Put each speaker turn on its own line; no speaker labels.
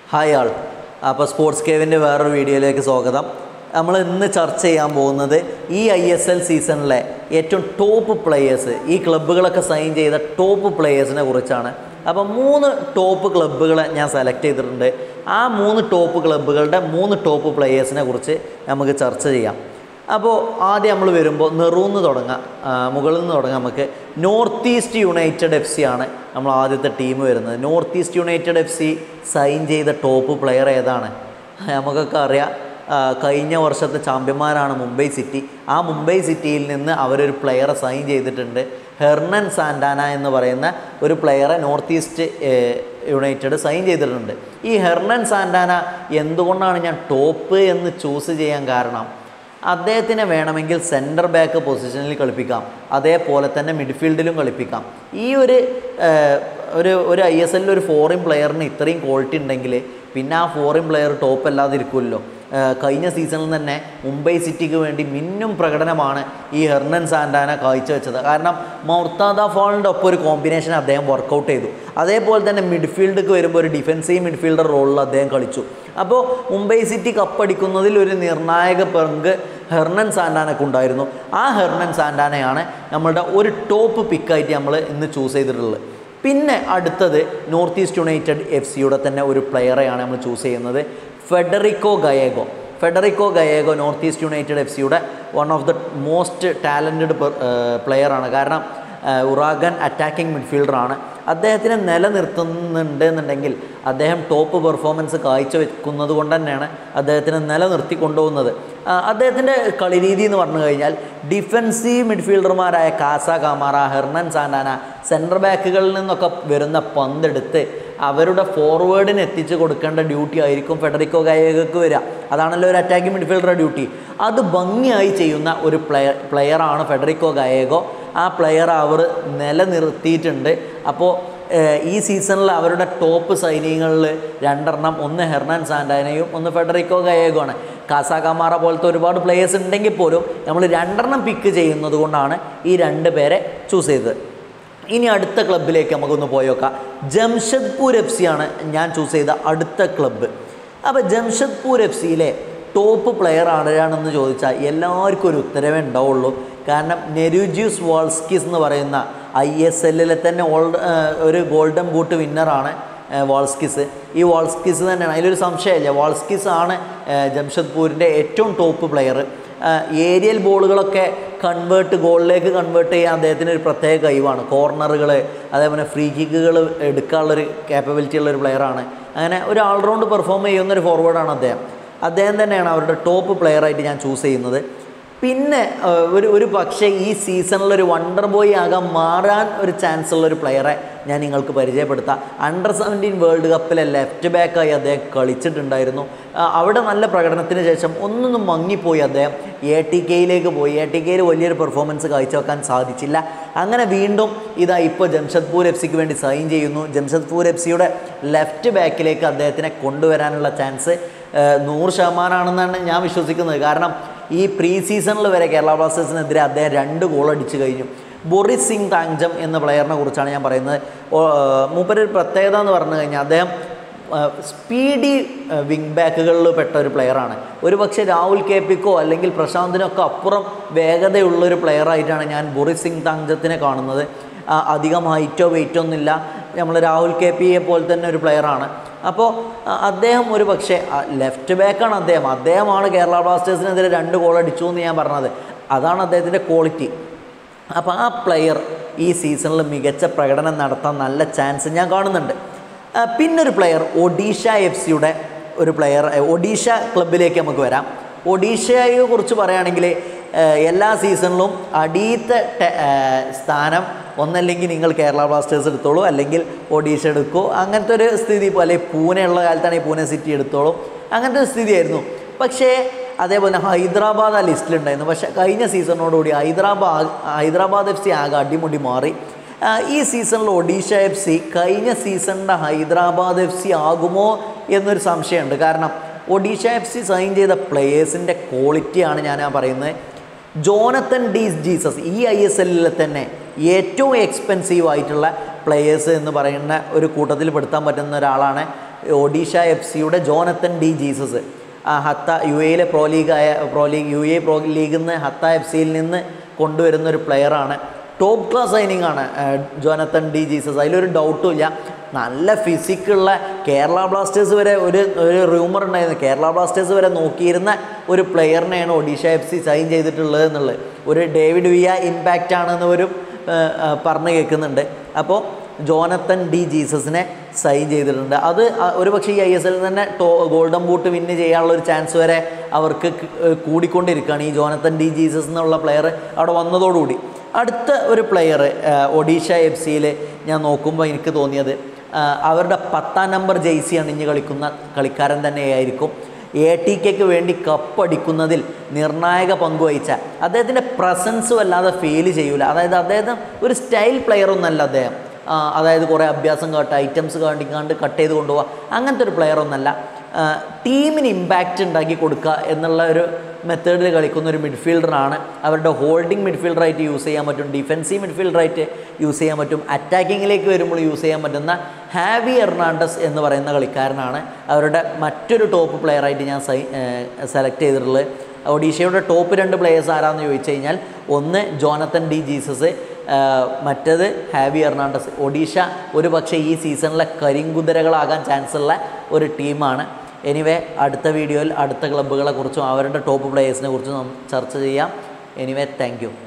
hi ആൾ അപ്പോൾ sports കേവിൻ്റെ വേറൊരു വീഡിയോയിലേക്ക് സ്വാഗതം നമ്മൾ ഇന്ന് ചർച്ച ചെയ്യാൻ പോകുന്നത് ഈ ഐ എസ് എൽ സീസണിലെ ഏറ്റവും ടോപ്പ് പ്ലെയേഴ്സ് ഈ ക്ലബ്ബുകളൊക്കെ സൈൻ ചെയ്ത ടോപ്പ് പ്ലെയേഴ്സിനെ കുറിച്ചാണ് അപ്പോൾ മൂന്ന് ടോപ്പ് ക്ലബ്ബുകളെ ഞാൻ സെലക്ട് ചെയ്തിട്ടുണ്ട് ആ മൂന്ന് ടോപ്പ് ക്ലബ്ബുകളുടെ മൂന്ന് ടോപ്പ് പ്ലെയേഴ്സിനെ കുറിച്ച് നമുക്ക് ചർച്ച ചെയ്യാം അപ്പോൾ ആദ്യം നമ്മൾ വരുമ്പോൾ നെറൂന്ന് തുടങ്ങാം ആ, മുകളിൽ നിന്ന് തുടങ്ങാം നമുക്ക് North East United F C ആണ് നമ്മൾ ആദ്യത്തെ ടീം വരുന്നത് North East United F C sign ചെയ്ത ടോപ്പ് പ്ലെയർ ഏതാണ് നമുക്കൊക്കെ അറിയാം ആ, കഴിഞ്ഞ വർഷത്തെ ചാമ്പ്യന്മാരാണ് മുംബൈ സിറ്റി ആ മുംബൈ സിറ്റിയിൽ നിന്ന് അവരൊരു പ്ലെയറെ സൈൻ ചെയ്തിട്ടുണ്ട് ഹെർണൻ സാന്റാന എന്ന് പറയുന്ന ഒരു പ്ലെയറെ നോർത്ത് ഈസ്റ്റ് ഏഹ്, യുണൈറ്റഡ് സൈൻ ചെയ്തിട്ടുണ്ട് ഈ ഹെർണൻ സാന്റാന എന്തുകൊണ്ടാണ് ഞാൻ ടോപ്പ് എന്ന് ചൂസ് ചെയ്യാൻ കാരണം അദ്ദേഹത്തിനെ വേണമെങ്കിൽ സെൻറ്റർ ബാക്ക് പൊസിഷനിൽ കളിപ്പിക്കാം അതേപോലെ തന്നെ മിഡ്ഫീൽഡിലും കളിപ്പിക്കാം ഈ ഒരു ഏഹ്, ഒരു ഒരു ഐ എസ് എല്ലിൽ ഒരു ഫോറിൻ പ്ലെയറിന് ഇത്രയും ക്വാളിറ്റി ഉണ്ടെങ്കിൽ പിന്നെ ആ ഫോറിൻ പ്ലെയർ ടോപ്പ് അല്ലാതെ ഇരിക്കുമല്ലോ ഏഹ്, കഴിഞ്ഞ സീസണിൽ തന്നെ മുംബൈ സിറ്റിക്ക് വേണ്ടി മിന്നും പ്രകടനമാണ് ഈ ഹെർണൻ സാന്റാന കാഴ്ചവെച്ചത് കാരണം മൗർത്താദ ഫോളിൻ്റെ ഒപ്പം ഒരു കോമ്പിനേഷൻ അദ്ദേഹം വർക്കൗട്ട് ചെയ്തു അതേപോലെ തന്നെ മിഡ്ഫീൽഡിലേക്ക് വരുമ്പോൾ ഒരു ഡിഫൻസീവ് മിഡ്ഫീൽഡർ റോളിൽ അദ്ദേഹം കളിച്ചു അപ്പോൾ മുംബൈ സിറ്റി കപ്പടിക്കുന്നതിൽ ഒരു നിർണായക പങ്ക് ഹെർണൻ സാന്റാനക്ക് ഉണ്ടായിരുന്നു ആ ഹെർണൻ സാന്റാനയാണ് നമ്മളുടെ ഒരു ടോപ്പ് പിക്കായിട്ട് നമ്മൾ ഇന്ന് ചൂസ് ചെയ്തിട്ടുള്ളത് പിന്നെ അടുത്തത് നോർത്ത് ഈസ്റ്റ് യുണൈറ്റഡ് എഫ് സിയുടെ തന്നെ ഒരു പ്ലെയറെയാണ് നമ്മൾ ചൂസ് ചെയ്യുന്നത് Federico ഗയേഗോ Federico ഗയേഗോ north East United F സിയുടെ one of the most talented പ്ലെയറാണ് കാരണം ഉറാഗൻ അറ്റാക്കിംഗ് മിഡ്ഫീൽഡറാണ് അദ്ദേഹത്തിനെ നിലനിർത്തുന്നുണ്ട് എന്നുണ്ടെങ്കിൽ അദ്ദേഹം ടോപ്പ് പെർഫോമൻസ് കാഴ്ചവെക്കുന്നത് കൊണ്ട് തന്നെയാണ് അദ്ദേഹത്തിനെ നിലനിർത്തി കൊണ്ടുപോകുന്നത് ആ, അദ്ദേഹത്തിൻ്റെ കളിരീതി എന്ന് പറഞ്ഞു കഴിഞ്ഞാൽ ഡിഫൻസീവ് മിഡ്ഫീൽഡർമാരായ Khassa Camara Hernan Santana centre ബാക്കുകളിൽ നിന്നൊക്കെ വരുന്ന പന്തെടുത്ത് അവരുടെ ഫോർവേഡിന് എത്തിച്ച് കൊടുക്കേണ്ട ഡ്യൂട്ടി ആയിരിക്കും ഫെഡറിക്കോ ഗയേഗക്ക് വരിക അതാണല്ലോ ഒരു അറ്റാക്കിംഗ് മിഡ്ഫീൽഡറുടെ ഡ്യൂട്ടി അത് ഭംഗിയായി ചെയ്യുന്ന ഒരു പ്ലെയർ പ്ലെയറാണ് ഫെഡറിക്കോ ഗയേഗോ ആ പ്ലെയർ അവർ നിലനിർത്തിയിട്ടുണ്ട് അപ്പോൾ ഏഹ്, ഈ സീസണിൽ അവരുടെ ടോപ്പ് സൈനികങ്ങളിൽ രണ്ടെണ്ണം ഒന്ന് ഹെർണാൻ സാന്റാനയും ഒന്ന് ഫെഡറിക്കോ ഗയേഗോ ആണ് കാസാകാമാറ പോലത്തെ ഒരുപാട് പ്ലേയേഴ്സ് ഉണ്ടെങ്കിൽ പോലും നമ്മൾ രണ്ടെണ്ണം പിക്ക് ചെയ്യുന്നത് കൊണ്ടാണ് ഈ രണ്ട് പേരെ ചൂസ് ചെയ്തത് ഇനി അടുത്ത ക്ലബിലേക്ക് നമുക്കൊന്ന് പോയോക്കാം ജംഷഡ്പൂർ എഫ് സി ആണ് ഞാൻ ചൂസ് ചെയ്ത അടുത്ത ക്ലബ്ബ് അപ്പോൾ ജംഷഡ്പൂർ എഫ് സിയിലെ ടോപ്പ് പ്ലെയർ ആരാണെന്ന് ചോദിച്ചാൽ എല്ലാവർക്കും ഒരു ഉത്തരവേ ഉണ്ടാവുള്ളൂ കാരണം നെരുജ്യൂസ് വാൾസ്കിസ് എന്ന് പറയുന്ന ഐ എസ് എല്ലിലെ തന്നെ ഓൾഡ് ഒരു ഗോൾഡൻ ബൂട്ട് വിന്നറാണ് വാൾസ്കിസ് ഈ വാൾസ്കിസ് തന്നെയാണ് അതിലൊരു സംശയമില്ല വാൾസ്കിസ് ആണ് ഏഹ്, ജംഷഡ്പൂരിൻ്റെ ഏറ്റവും ടോപ്പ് പ്ലെയർ ഏരിയൽ ബോളുകളൊക്കെ കൺവേർട്ട് ഗോളിലേക്ക് കൺവേർട്ട് ചെയ്യാൻ അദ്ദേഹത്തിന് ഒരു പ്രത്യേക കഴിവാണ് കോർണറുകൾ അതേപോലെ ഫ്രീ കിക്കുകൾ എടുക്കാനുള്ളൊരു ക്യാപ്പബിലിറ്റി ഉള്ള ഒരു പ്ലെയറാണ് അങ്ങനെ ഒരു ഓൾറൗണ്ട് പെർഫോം ചെയ്യുന്ന ഒരു ഫോർവേഡാണ് അദ്ദേഹം അദ്ദേഹം തന്നെയാണ് അവരുടെ ടോപ്പ് പ്ലെയറായിട്ട് ഞാൻ ചൂസ് ചെയ്യുന്നത് പിന്നെ ഏഹ്, ഒരു ഒരു പക്ഷേ ഈ സീസണിൽ ഒരു വണ്ടർ ബോയ് ആകാൻ മാറാൻ ഒരു ചാൻസ് ഉള്ള ഒരു പ്ലെയറെ ഞാൻ നിങ്ങൾക്ക് പരിചയപ്പെടുത്താം അണ്ടർ സെവൻറ്റീൻ വേൾഡ് കപ്പിലെ ലെഫ്റ്റ് ബാക്കായി അദ്ദേഹം കളിച്ചിട്ടുണ്ടായിരുന്നു ആ, അവിടെ നല്ല പ്രകടനത്തിന് ശേഷം ഒന്നൊന്നും മങ്ങിപ്പോയി അദ്ദേഹം എ ടി കെയിലേക്ക് പോയി എ ടി കെയിൽ വലിയൊരു പെർഫോമൻസ് കാഴ്ചവെക്കാൻ സാധിച്ചില്ല അങ്ങനെ വീണ്ടും ഇതാ ഇപ്പോൾ ജംഷഡ്പൂർ എഫ് സിക്ക് വേണ്ടി സൈൻ ചെയ്യുന്നു ജംഷഡ്പൂർ എഫ് സിയുടെ ലെഫ്റ്റ് ബാക്കിലേക്ക് അദ്ദേഹത്തിനെ കൊണ്ടുവരാനുള്ള ചാൻസ് ഏഹ്, നൂറ് ശതമാനമാണെന്നാണ് ഞാൻ വിശ്വസിക്കുന്നത് കാരണം ഈ പ്രീ സീസണിൽ വരെ കേരള ബ്ലാസ്റ്റേഴ്സിനെതിരെ അദ്ദേഹം രണ്ട് ഗോൾ അടിച്ചു കഴിഞ്ഞു ബൊറിസ് സിംഗ് താങ്ജം എന്ന പ്ലെയറിനെ കുറിച്ചാണ് ഞാൻ പറയുന്നത് ഓ- ഏഹ്, മൂപ്പര് ഒരു പ്രത്യേകത എന്ന് പറഞ്ഞു കഴിഞ്ഞാൽ അദ്ദേഹം സ്പീഡി വിങ് ബാക്കുകളിൽ പെട്ട ഒരു പ്ലെയറാണ് ഒരു പക്ഷേ രാഹുൽ കെ പിക്കോ അല്ലെങ്കിൽ പ്രശാന്തിനൊക്കെ അപ്പുറം വേഗതയുള്ള ഒരു പ്ലെയറായിട്ടാണ് ഞാൻ ബൊറിസ് സിംഗ് താങ്ജത്തിനെ കാണുന്നത് ആ, അധികം ഹൈറ്റോ വെയിറ്റോ ഒന്നുമില്ല നമ്മൾ രാഹുൽ കെ പിയെ പോലെ തന്നെ ഒരു പ്ലെയറാണ് അപ്പോൾ അദ്ദേഹം ഒരു പക്ഷേ ലെഫ്റ്റ് ബാക്കാണ് അദ്ദേഹം അദ്ദേഹമാണ് കേരള ബ്ലാസ്റ്റേഴ്സിനെതിരെ രണ്ട് ഗോൾ അടിച്ചു എന്ന് ഞാൻ പറഞ്ഞത് അതാണ് അദ്ദേഹത്തിൻ്റെ ക്വാളിറ്റി അപ്പോൾ ആ പ്ലെയർ ഈ സീസണിൽ മികച്ച പ്രകടനം നടത്താൻ നല്ല ചാൻസ് ഞാൻ കാണുന്നുണ്ട് ആ, പിന്നൊരു പ്ലെയർ ഒഡീഷ എഫ് സിയുടെ ഒരു പ്ലെയർ ഒഡീഷ ക്ലബിലേക്ക് നമുക്ക് വരാം ഒഡീഷയെ കുറിച്ച് പറയുകയാണെങ്കിൽ ഏഹ്, എല്ലാ സീസണിലും അടിയത്തെ ടെ- ഏഹ്, സ്ഥാനം ഒന്നല്ലെങ്കിൽ നിങ്ങൾ കേരള ബ്ലാസ്റ്റേഴ്സ് എടുത്തോളൂ അല്ലെങ്കിൽ ഒഡീഷ എടുക്കൂ അങ്ങനത്തെ ഒരു സ്ഥിതി ഇപ്പോൾ അല്ലെങ്കിൽ പൂനെ ഉള്ള കാലത്താണ് ഈ പൂനെ സിറ്റി എടുത്തോളൂ അങ്ങനത്തെ ഒരു സ്ഥിതിയായിരുന്നു പക്ഷേ അതേപോലെ തന്നെ ഹൈദരാബാദ് ആ ലിസ്റ്റിലുണ്ടായിരുന്നു പക്ഷേ കഴിഞ്ഞ സീസണോടുകൂടി ഹൈദരാബാദ് ഹൈദരാബാദ് എഫ് സി ആകെ അടിമുടി മാറി ആ, ഈ സീസണിൽ ഒഡീഷ എഫ് സി കഴിഞ്ഞ സീസണിൻ്റെ ഹൈദരാബാദ് എഫ് സി ആകുമോ എന്നൊരു സംശയമുണ്ട് കാരണം ഒഡീഷ എഫ് സി സൈൻ ചെയ്ത പ്ലെയേഴ്സിൻ്റെ ക്വാളിറ്റിയാണ് ഞാൻ ആ പറയുന്നത് ജോനത്തൻ ഡീസ് ജീസസ് ഈ ഐ എസ് എല്ലിലെ തന്നെ ഏറ്റവും എക്സ്പെൻസീവ് ആയിട്ടുള്ള പ്ലെയേഴ്സ് എന്ന് പറയുന്ന ഒരു കൂട്ടത്തിൽ പെടുത്താൻ പറ്റുന്ന ഒരാളാണ് ഒഡീഷ എഫ് സിയുടെ ജോനത്തൻ ഡി ജീസസ് ആ ഹത്ത യു എയിലെ പ്രോ ലീഗായ pro league U A pro ലീഗിൽ നിന്ന് ഹത്ത എഫ് സിയിൽ നിന്ന് കൊണ്ടുവരുന്ന ഒരു പ്ലെയറാണ് ടോപ്പ് ക്ലാസ് സൈനിങ് ആണ് ഏഹ്, ജോനത്തൻ ഡി ജീസസ് അതിലൊരു ഡൗട്ടും ഇല്ല നല്ല ഫിസിക്കുള്ള കേരള ബ്ലാസ്റ്റേഴ്സ് വരെ ഒരു ഒരു റൂമർ ഉണ്ടായിരുന്നു കേരള ബ്ലാസ്റ്റേഴ്സ് വരെ നോക്കിയിരുന്ന ഒരു പ്ലെയറിനെയാണ് ഒഡീഷ എഫ് സി സൈൻ ചെയ്തിട്ടുള്ളത് എന്നുള്ളത് ഒരു ഡേവിഡ് വിയ ഇമ്പാക്റ്റ് ആണെന്ന് ഒരു ഏഹ്, ഏഹ്, പറഞ്ഞു കേൾക്കുന്നുണ്ട് അപ്പോൾ ജോനത്തൻ ഡി ജീസസിനെ സൈൻ ചെയ്തിട്ടുണ്ട് അത് അ- ഒരു പക്ഷേ ഈ ഐ എസ് എല്ലിൽ തന്നെ ടോ ഗോൾഡൻ ബൂട്ട് വിന്ന് ചെയ്യാനുള്ള ഒരു ചാൻസ് വരെ അവർക്ക് ക- ഏഹ് കൂടിക്കൊണ്ടിരിക്കുകയാണ് ഈ ജോനത്തൻ ഡി ജീസസ് എന്നുള്ള പ്ലെയർ അവിടെ വന്നതോടുകൂടി അടുത്ത ഒരു പ്ലെയർ ഒഡീഷ എഫ് സിയിൽ ഞാൻ നോക്കുമ്പോൾ എനിക്ക് തോന്നിയത് ആ, അവരുടെ പത്താം നമ്പർ ജെയ്സി അണിഞ്ഞ് കളിക്കുന്ന കളിക്കാരൻ തന്നെയായിരിക്കും എ ടി കെക്ക് വേണ്ടി കപ്പടിക്കുന്നതിൽ നിർണായക പങ്ക് വഹിച്ച അദ്ദേഹത്തിൻ്റെ പ്രസൻസ് വല്ലാതെ ഫീൽ ചെയ്യൂല അതായത് അദ്ദേഹം ഒരു സ്റ്റൈൽ പ്ലെയർ ഒന്നല്ല അദ്ദേഹം ആ, അതായത് കുറേ അഭ്യാസം കാട്ട് ഐറ്റംസ് കാട്ടിക്കാണ്ട് കട്ട് ചെയ്ത് കൊണ്ടുപോകുക അങ്ങനത്തെ ഒരു പ്ലെയർ ഒന്നല്ല ആ, ടീമിന് ഇമ്പാക്റ്റ് ഉണ്ടാക്കി കൊടുക്കുക എന്നുള്ള ഒരു മെത്തേഡിൽ കളിക്കുന്ന ഒരു മിഡ്ഫീൽഡറാണ് അവരുടെ ഹോൾഡിംഗ് മിഡ്ഫീൽഡറായിട്ട് യൂസ് ചെയ്യാൻ പറ്റും ഡിഫെൻസീവ് മിഡ്ഫീൽഡറായിട്ട് യൂസ് ചെയ്യാൻ പറ്റും അറ്റാക്കിങ്ങിലേക്ക് വരുമ്പോൾ യൂസ് ചെയ്യാൻ പറ്റുന്ന ഹാവി എർണാണ്ടസ് എന്ന് പറയുന്ന കളിക്കാരനാണ് അവരുടെ മറ്റൊരു ടോപ്പ് പ്ലെയറായിട്ട് ഞാൻ സൈ സെലക്ട് ചെയ്തിട്ടുള്ളത് ഒഡീഷയുടെ ടോപ്പ് രണ്ട് പ്ലെയേഴ്സ് ആരാന്ന് ചോദിച്ചു കഴിഞ്ഞാൽ ഒന്ന് ജോനത്തൻ ഡി ജീസസ് ആ, മറ്റേത് ഹാവി എർണാണ്ടസ് ഒഡീഷ ഒരു പക്ഷേ ഈ സീസണിലെ കരിങ്കുതിരകളാകാൻ ചാൻസ് ഉള്ള ഒരു ടീമാണ് എനിവേ അടുത്ത വീഡിയോയിൽ അടുത്ത ക്ലബ്ബുകളെ കുറിച്ചും അവരുടെ ടോപ്പ് പ്ലേയേഴ്സിനെ കുറിച്ചും നാം ചർച്ച ചെയ്യാം എനിവേ താങ്ക് യു